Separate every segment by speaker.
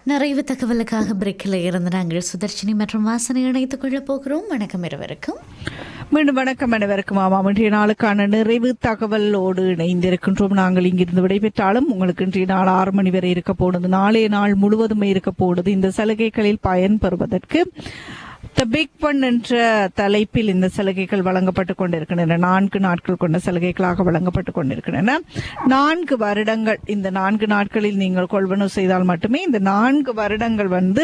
Speaker 1: நிறைவு தகவலுக்காக பிரேக்கில் இருந்து நாங்கள் சுதர்ஷினி மற்றும் வாசனை இணைத்துக் கொள்ளப் போகிறோம் வணக்கம் இருவருக்கும்
Speaker 2: மீண்டும் வணக்கம் அனைவருக்கும் ஆமாம் இன்றைய நாளுக்கான நிறைவு தகவலோடு இணைந்திருக்கின்றோம் நாங்கள் இங்கிருந்து விடைபெற்றாலும் உங்களுக்கு இன்றைய நாள் ஆறு மணி வரை இருக்க போனது நாளைய நாள் முழுவதுமே இருக்க போனது இந்த சலுகைகளில் பயன் பெறுவதற்கு த பிக் ஒன் என்ற தலைப்பில் இந்த சலுகைகள் வழங்கப்பட்டு கொண்டிருக்கின்றன நான்கு நாட்கள் கொண்ட சலுகைகளாக வழங்கப்பட்டு கொண்டிருக்கின்றன நான்கு வருடங்கள் இந்த நான்கு நாட்களில் நீங்கள் கொள்வனவு செய்தால் மட்டுமே இந்த நான்கு வருடங்கள் வந்து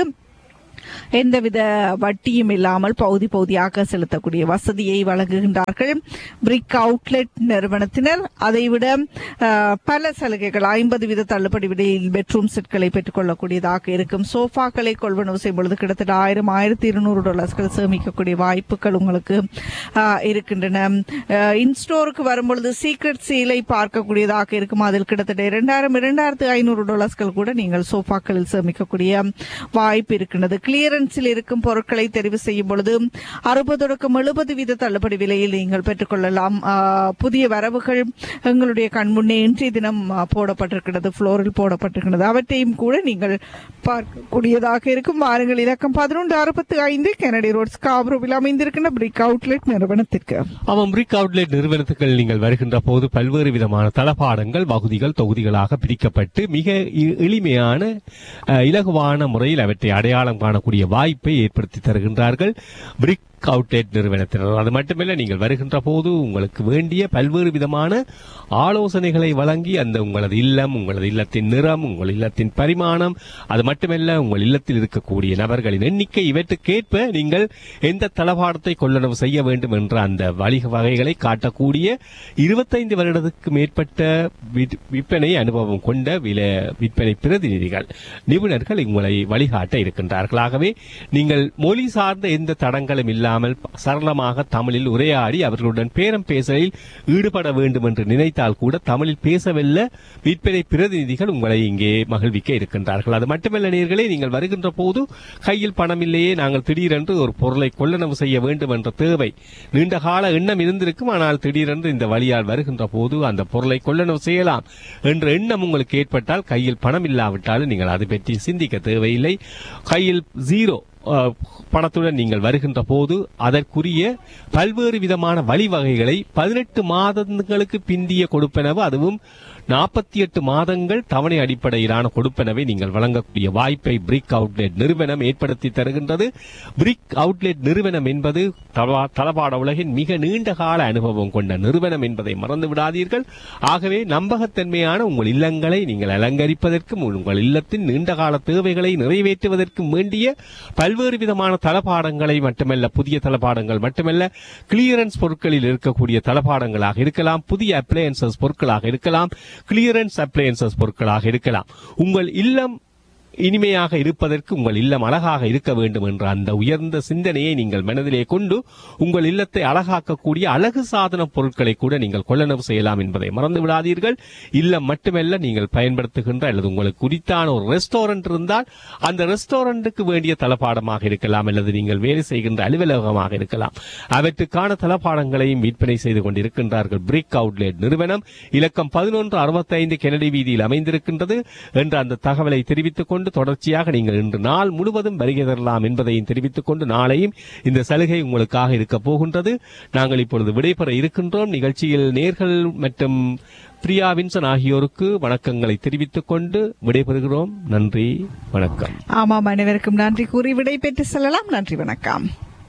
Speaker 2: எந்தவித வட்டியும் இல்லாமல் பகுதி பகுதியாக செலுத்தக்கூடிய வசதியை வழங்குகின்றார்கள் பிரிக் அவுட்லெட் நிறுவனத்தினர் அதைவிட அஹ், பல சலுகைகள் ஐம்பது வீத தள்ளுபடி விலையில் பெட்ரூம் செட்களை பெற்றுக்கொள்ளக்கூடியதாக இருக்கும் சோஃபாக்களை கொள்வனவு செய்யும் பொழுது கிட்டத்தட்ட ஆயிரம் ஆயிரத்தி இருநூறு டாலர்ஸ்கள் சேமிக்கக்கூடிய வாய்ப்புகள் உங்களுக்கு அஹ், இருக்கின்றன இன்ஸ்டோருக்கு வரும்பொழுது சீக்ரெட் சீலை பார்க்கக்கூடியதாக இருக்கும் அதில் கிட்டத்தட்ட இரண்டாயிரம் இரண்டாயிரத்து ஐநூறு டாலர்ஸ்கள் கூட நீங்கள் சோஃபாக்களில் சேமிக்கக்கூடிய வாய்ப்பு இருக்கின்றது கிளியரன்ஸில் இருக்கும் பொருட்களை தெரிவு செய்யும் பொழுது அறுபது தொடக்கம் எழுபது வீத தள்ளுபடி விலையில் நீங்கள் பெற்றுக்கொள்ளலாம் ஆ, புதிய வரவுகள் எங்களுடைய கண்முன்னே இன்றைய தினம் ஆ, போடப்பட்டிருக்கிறது ஃப்ளோரில் போடப்பட்டிருக்கிறது அவற்றையும் கூட நீங்கள் பார்க்கக்கூடியதாக இருக்கும் வாருங்கள் இலக்கம் பதினொன்று அறுபத்தி ஐந்து கெனடி ரோட் ஸ்காப்ரோவில் அமைந்திருக்கின்ற பிரிக் அவுட்லெட் நிறுவனத்திற்கு
Speaker 3: ஆமாம் பிரிக் அவுட்லெட் நிறுவனத்துக்கள் நீங்கள் வருகின்ற போது பல்வேறு விதமான தளபாடங்கள் பகுதிகள் தொகுதிகளாக பிரிக்கப்பட்டு மிக எ- எளிமையான அஹ், இலகுவான முறையில் அவற்றை அடையாளம் காணக்கூடிய வாய்ப்பை ஏற்படுத்தி தருகின்றார்கள் பிரிக் அவுட்லெட் நிறுவனத்தினர் அது மட்டுமல்ல நீங்கள் வருகின்ற போது உங்களுக்கு வேண்டிய பல்வேறு விதமான ஆலோசனைகளை வழங்கி அந்த உங்களது இல்லம் உங்களது இல்லத்தின் நிறம் உங்கள் இல்லத்தின் பரிமாணம் அது மட்டுமல்ல உங்கள் இல்லத்தில் இருக்கக்கூடிய நபர்களின் எண்ணிக்கை இவற்றுக்கேற்ப நீங்கள் எந்த தளபாடத்தை கொள்ளளவு செய்ய வேண்டும் என்ற அந்த வழி வகைகளை காட்டக்கூடிய இருபத்தைந்து வருடத்துக்கு மேற்பட்ட விற்- விற்பனை அனுபவம் கொண்ட வில விற்பனை பிரதிநிதிகள் நிபுணர்கள் உங்களை வழிகாட்ட இருக்கின்றார்கள் ஆகவே நீங்கள் மொழி சார்ந்த எந்த தடங்களும் இல்லாமல் சரளமாக தமிழில் உரையாடி அவர்களுடன் பேரம் பேசலில் ஈடுபட வேண்டும் என்று நினைத்தால் கூட தமிழில் பேசவல்ல விற்பனை பிரதிநிதிகள் உங்களை இங்கே மகிழ்விக்க இருக்கின்றார்கள் அது மட்டுமல்ல நேர்களே நீங்கள் வருகின்ற போது கையில் பணம் இல்லையே நாங்கள் திடீரென்று ஒரு பொருளை கொள்ளளவு செய்ய வேண்டும் என்ற தேவை நீண்ட கால எண்ணம் இருந்திருக்கும் ஆனால் திடீரென்று இந்த வழியால் வருகின்ற போது அந்த பொருளை கொள்ளளவு செய்யலாம் என்ற எண்ணம் உங்களுக்கு ஏற்பட்டால் கையில் பணம் இல்லாவிட்டாலும் நீங்கள் அதை பற்றி சிந்திக்க தேவையில்லை கையில் ஜீரோ அஹ், பணத்துடன் நீங்கள் வருகின்ற போது அதற்குரிய பல்வேறு விதமான வழிவகைகளை பதினெட்டு மாதங்களுக்கு பிந்திய கொடுப்பனவு அதுவும் நாற்பத்தி எட்டு மாதங்கள் தவணை அடிப்படையிலான கொடுப்பனவை நீங்கள் வழங்கக்கூடிய வாய்ப்பை பிரிக் அவுட்லெட் நிறுவனம் ஏற்படுத்தி தருகின்றது பிரிக் அவுட்லெட் நிறுவனம் என்பது தளவா- தளபாட உலகின் மிக நீண்ட கால அனுபவம் கொண்ட நிறுவனம் என்பதை மறந்து விடாதீர்கள் ஆகவே நம்பகத்தன்மையான உங்கள் இல்லங்களை நீங்கள் அலங்கரிப்பதற்கும் உங்கள் இல்லத்தின் நீண்ட கால தேவைகளை நிறைவேற்றுவதற்கும் வேண்டிய பல்வேறு விதமான தளபாடங்களை மட்டுமல்ல புதிய தளபாடங்கள் மட்டுமல்ல கிளியரன்ஸ் பொருட்களில் இருக்கக்கூடிய தளபாடங்களாக இருக்கலாம் புதிய அப்ளையன்சஸ் பொருட்களாக இருக்கலாம் கிளியரன்ஸ் அப்ளையன்சஸ் பொருட்களாக இருக்கலாம் உங்கள் இல்லம் இனிமையாக இருப்பதற்கு உங்கள் இல்லம் அழகாக இருக்க வேண்டும் என்ற அந்த உயர்ந்த சிந்தனையை நீங்கள் மனதிலே கொண்டு உங்கள் இல்லத்தை அழகாக்கக்கூடிய அழகு சாதன பொருட்களை கூட நீங்கள் கொள்ளளவு செய்யலாம் என்பதை மறந்து விடாதீர்கள் இல்லம் மட்டுமல்ல நீங்கள் பயன்படுத்துகின்ற அல்லது உங்களுக்கு குறித்தான ஒரு ரெஸ்டாரண்ட் இருந்தால் அந்த ரெஸ்டாரண்ட்டுக்கு வேண்டிய தளபாடமாக இருக்கலாம் அல்லது நீங்கள் வேலை செய்கின்ற அலுவலகமாக இருக்கலாம் அவற்றுக்கான தளபாடங்களையும் விற்பனை செய்து கொண்டிருக்கின்றார்கள் பிரிக் அவுட்லெட் நிறுவனம் இலக்கம் பதினொன்று அறுபத்தைந்து கெனடி வீதியில் அமைந்திருக்கின்றது என்ற அந்த தகவலை தெரிவித்துக் கொண்டு தொடர்ச்சியாக நீங்கள் இன்று நாள் முழுவதும் வருகை தரலாம் என்பதையும் தெரிவித்துக் கொண்டு நாளையும் இந்த சலுகை உங்களுக்காக இருக்க போகின்றது நாங்கள் இப்பொழுது விடைபெற இருக்கின்றோம் நிகழ்ச்சியில் நேர்கள் மற்றும் பிரியா வின்சன் ஆகியோருக்கு வணக்கங்களை தெரிவித்துக் கொண்டு விடைபெறுகிறோம் நன்றி வணக்கம்
Speaker 2: ஆமாம் அனைவருக்கும் நன்றி கூறி விடை பெற்று செல்லலாம் நன்றி வணக்கம்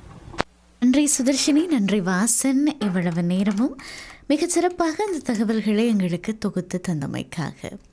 Speaker 1: நன்றி சுதர்ஷினி நன்றி வாசன் இவ்வளவு நேரமும் மிகச் சிறப்பாக அந்த தகவல்களை எங்களுக்கு தொகுத்து தந்தமைக்காக